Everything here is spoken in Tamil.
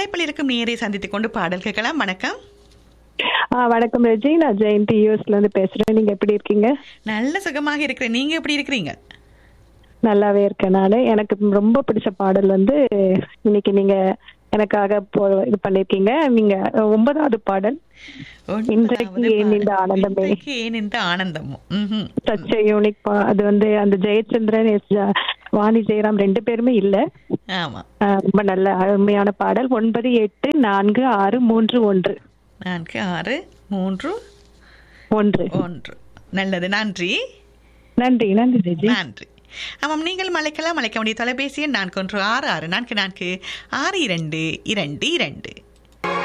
அழைப்பில் இருக்கும் நேரை சந்தித்துக் கொண்டு பாடல் கேட்கலாம் வணக்கம் ஆ வணக்கம் ரெஜி நான் ஜெயந்தி யூஎஸ்ல இருந்து பேசுறேன் நீங்க எப்படி இருக்கீங்க நல்ல சுகமாக இருக்கிறேன் நீங்க எப்படி இருக்கிறீங்க நல்லாவே இருக்கேன் நானு எனக்கு ரொம்ப பிடிச்ச பாடல் வந்து இன்னைக்கு நீங்க எனக்காக போ இது பண்ணிருக்கீங்க நீங்க ஒன்பதாவது பாடல் இன்றைக்கு ஏன் இந்த ஆனந்தமே? இன்றைக்கு ஏன் இந்த ஆனந்தமும் ம்ஹும். சச் யூனிக் அது வந்து அந்த ஜெயச்சந்திரன் எஸ் ஜா- வாணி ஜெயராம் ரெண்டு பேருமே இல்ல ஆமா ஆ, ரொம்ப நல்ல அருமையான பாடல் ஒன்பது எட்டு நான்கு ஆறு மூன்று ஒன்று நான்கு ஆறு மூன்று ஒன்று ஒன்று நல்லது நன்றி நன்றி நன்றி ரெஜி நன்றி ஆமாம் நீங்கள் மலைக்கலாம் மலைக்க வேண்டிய தொலைபேசி எண் நான்கு ஒன்று ஆறு ஆறு நான்கு நான்கு ஆறு இரண்டு இரண்டு இரண்டு